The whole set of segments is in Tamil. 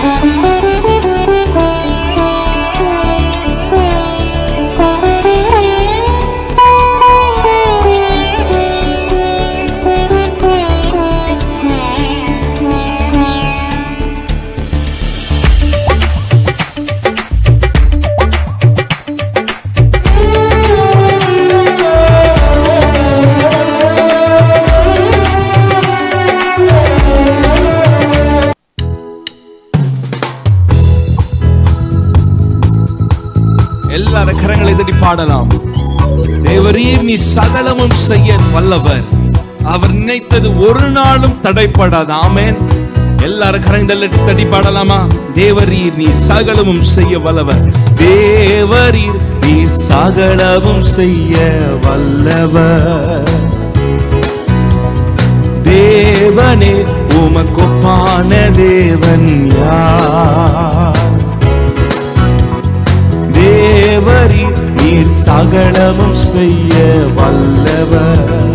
எல்லாரும் கரங்களை தட்டி பாடலாம் தேவரீர் நீ சகலமும் செய்ய வல்லவர் அவர் நினைத்தது ஒரு நாளும் தடைப்படாது ஆமென் எல்லாரும் கரங்களை தட்டி பாடலாமா தேவரீர் நீ சகலமும் செய்ய வல்லவர் தேவரீர் நீ சகலமும் செய்ய வல்லவர் தேவனே உமக்கொப்பான தேவன் யார் தேவரி நீர் சகலமும் செய்ய வல்லவர்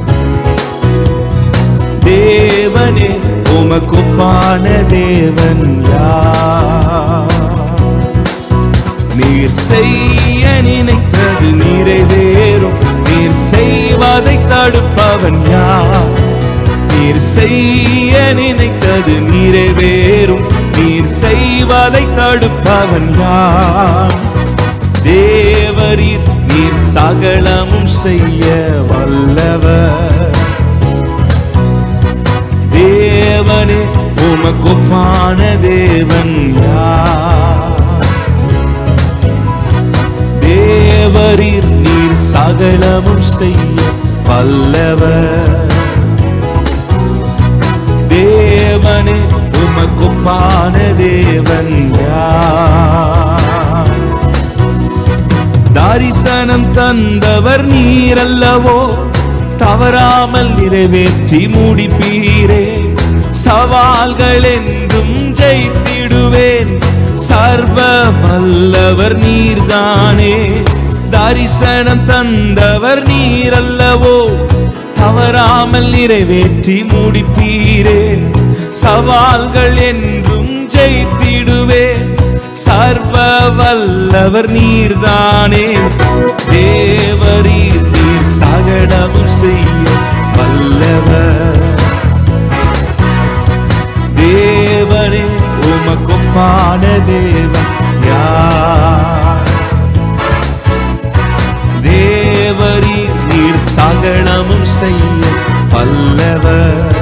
தேவனே உமக்குப்பான தேவன் யார் நீர் செய்ய நினைத்தது நிறைவேறும் நீர் செய்வதை தடுப்பவன் யார் நீர் செய்ய நினைத்தது நிறைவேறும் நீர் செய்வதை தடுப்பவன் யார் தேவரீர் நீர் சகலமும் செய்ய வல்லவர் தேவனே உமக்குப்பான தேவன் யார் தேவரீர் நீர் சகலமும் செய்ய வல்லவர் தேவனே உமக்குப்பான தேவன் யார் தாரிசனம் தந்தவர் நீரல்லவோ தவறாமல் நிறைவேற்றி முடிப்பீரே சவால்கள் என்றும் ஜெயித்திடுவேன் சர்வ வல்லவர் நீர்தானே தரிசனம் தந்தவர் நீரல்லவோ தவறாமல் நிறைவேற்றி முடிப்பீரே சவால்கள் என்றும் ஜெயித்திடுவேன் சர்வ வல்லவர் நீர்தானே தேவரீர் நீர் சகடமும் செய்ய வல்லவர் தேவனே உமக்குப்பான தேவன் யார் தேவரீர் நீர் சகலமும் செய்ய வல்லவர்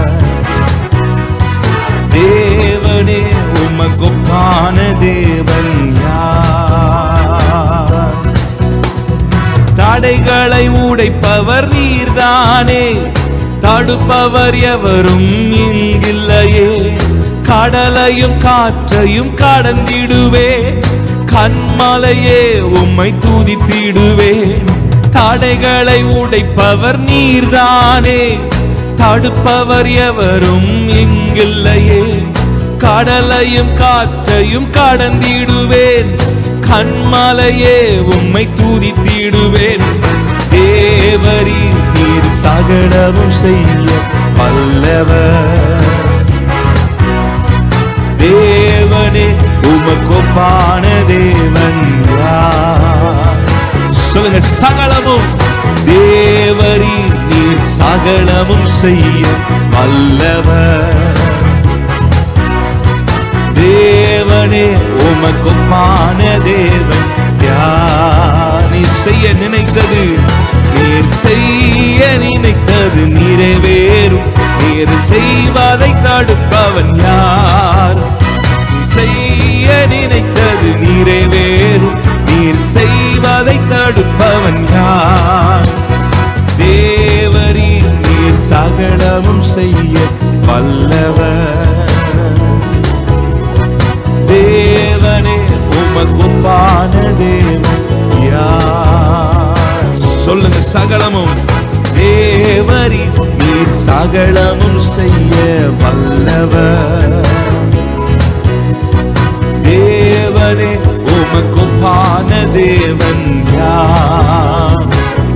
தேவனே உமக்குப்பான தேவன் யார் தடைகளை உடைப்பவர் நீர்தானே தடுப்பவர் எவரும் இங்கில்லையே கடலையும் காற்றையும் கடந்திடுவே கண்மலையே உம்மை துதித்திடுவே தடைகளை உடைப்பவர் நீர்தானே தடுப்பவர் எவரும் இங்கில்லையே கடலையும் காற்றையும் கடந்திடுவேன் கண்மலையே உம்மை துதித்திடுவேன் தேவரி நீர் சகடமும் செய்ய வல்லவர் தேவனே உமக்கொப்பான தேவன் யார் சொல்லுங்க சகலமும் தேவரி நீர் சகலமும் செய்ய வல்லவர் தேவனே உமக்குப்பான தேவன் யார் நீ செய்ய நினைத்தது நீர் செய்ய நினைத்தது நிறைவேறும் நீர் செய்வதை தடுப்பவன் யார் நீ செய்ய நினைத்தது நிறைவேறும் நீர் செய்வதை தடுப்பவன் யார் தேவரி நீர் சகலமும் செய்ய வல்லவர் தேவனே உமக்குப்பான தேவன் யார் சொல்லுங்க சகலமும் தேவரி நீர் சகலமும் செய்ய வல்லவர் தேவனே உமக்குப்பான தேவன் யார்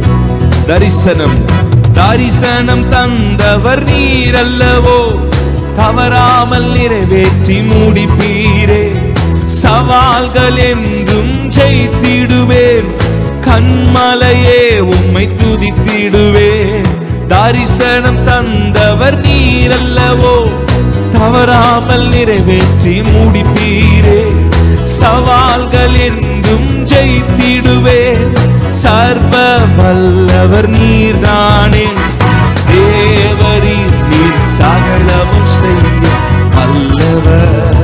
தரிசனம் தரிசனம் தந்தவர் நீரல்லவோ தவறாமல் நிறைவேற்றி முடிப்பீரே சவால்கள் என்றும் ஜெயித்திடுவேன் கண்மலையே உம்மை துதித்திடுவேன் தரிசனம் தந்தவர் நீரல்லவோ தவறாமல் நிறைவேற்றி முடிப்பீரே சவால்கள் என்றும் ஜெயித்திடுவேன் சர்வ வல்லவர் நீர்தானே தேவரி நீர் சகலமும் செய்ய வல்லவர்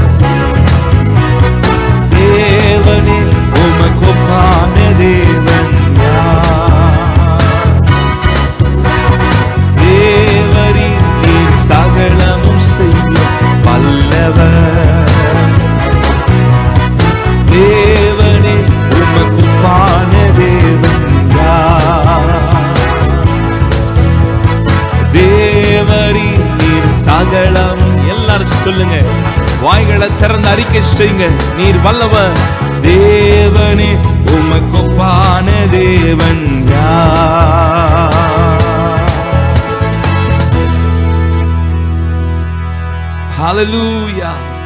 தேவனே உமக்கொப்பான தேவன் யார்? தேவரீ நீர் சகலமும் செய்ய வல்லவர் தேவனே உமக்கொப்பான தேவன் யார்? தேவரி நீர் சகலம் எல்லாரும் சொல்லுங்க வாய்களை திறந்து அறிக்கை செய்யுங்க நீர் வல்லவர் தேவனே உமக்கொப்பான தேவன் யார் ஹalleluya